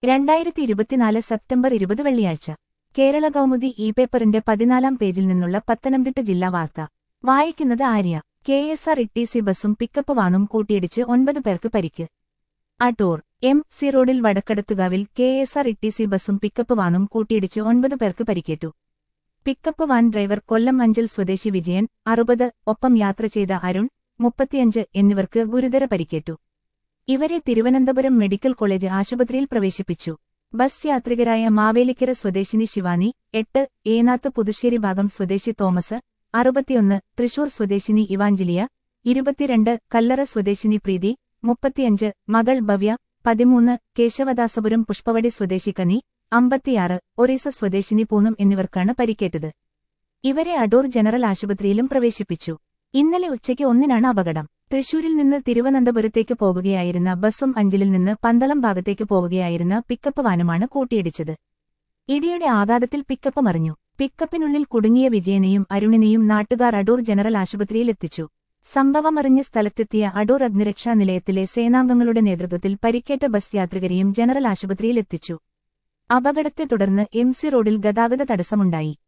രണ്ടായിരത്തി ഇരുപത്തിനാല് സെപ്റ്റംബർ ഇരുപത് വെള്ളിയാഴ്ച കേരള കൗമുദി ഇ പേപ്പറിന്റെ പതിനാലാം പേജിൽ നിന്നുള്ള പത്തനംതിട്ട ജില്ലാ വാർത്ത വായിക്കുന്നത് Arya K S R E ബസും പിക്കപ്പ് വാനും കൂട്ടിയിടിച്ച് ഒൻപത് പേർക്ക് പരിക്ക് അടൂർ എം സി റോഡിൽ വടക്കടത്തുകാവിൽ കെ എസ് ആർ ഇ ബസും പിക്കപ്പ് വാനും കൂട്ടിയിടിച്ച് ഒൻപത് പേർക്ക് പരിക്കേറ്റു pickup van driver Kollam Anchal സ്വദേശി വിജയൻ അറുപത് ഒപ്പം യാത്ര ചെയ്ത അരുൺ മുപ്പത്തിയഞ്ച് എന്നിവർക്ക് ഗുരുതര പരിക്കേറ്റു ഇവരെ തിരുവനന്തപുരം മെഡിക്കൽ കോളേജ് ആശുപത്രിയിൽ പ്രവേശിപ്പിച്ചു ബസ് യാത്രികരായ മാവേലിക്കര സ്വദേശിനി ശിവാനി എട്ട് ഏനാത്ത് പുതുശ്ശേരി ഭാഗം സ്വദേശി തോമസ് അറുപത്തിയൊന്ന് തൃശൂർ സ്വദേശിനി ഇവാഞ്ചലിയ ഇരുപത്തിരണ്ട് കല്ലറ സ്വദേശിനി പ്രീതി മുപ്പത്തിയഞ്ച് മകൾ ഭവ്യ പതിമൂന്ന് കേശവദാസപുരം പുഷ്പവടി സ്വദേശി കനി അമ്പത്തിയാറ് ഒറീസ സ്വദേശിനി പൂനം എന്നിവർക്കാണ് പരിക്കേറ്റത് ഇവരെ അടൂർ ജനറൽ ആശുപത്രിയിലും പ്രവേശിപ്പിച്ചു ഇന്നലെ ഉച്ചയ്ക്ക് ഒന്നിനാണ് അപകടം തൃശൂരിൽ നിന്ന് തിരുവനന്തപുരത്തേക്ക് പോകുകയായിരുന്ന ബസും അഞ്ചലിൽ നിന്ന് പന്തളം ഭാഗത്തേക്ക് പോവുകയായിരുന്ന പിക്കപ്പ് വാനുമാണ് കൂട്ടിയിടിച്ചത് ഇടിയുടെ ആഘാതത്തിൽ പിക്കപ്പ് മറിഞ്ഞു പിക്കപ്പിനുള്ളിൽ കുടുങ്ങിയ വിജയനെയും അരുണിനെയും നാട്ടുകാർ അടൂർ ജനറൽ ആശുപത്രിയിൽ എത്തിച്ചു സംഭവമറിഞ്ഞ് സ്ഥലത്തെത്തിയ അടൂർ അഗ്നിരക്ഷാ നിലയത്തിലെ സേനാംഗങ്ങളുടെ നേതൃത്വത്തിൽ പരിക്കേറ്റ ബസ് യാത്രികരെയും ജനറൽ ആശുപത്രിയിൽ എത്തിച്ചു അപകടത്തെ തുടർന്ന് എം സി റോഡിൽ ഗതാഗത തടസ്സമുണ്ടായി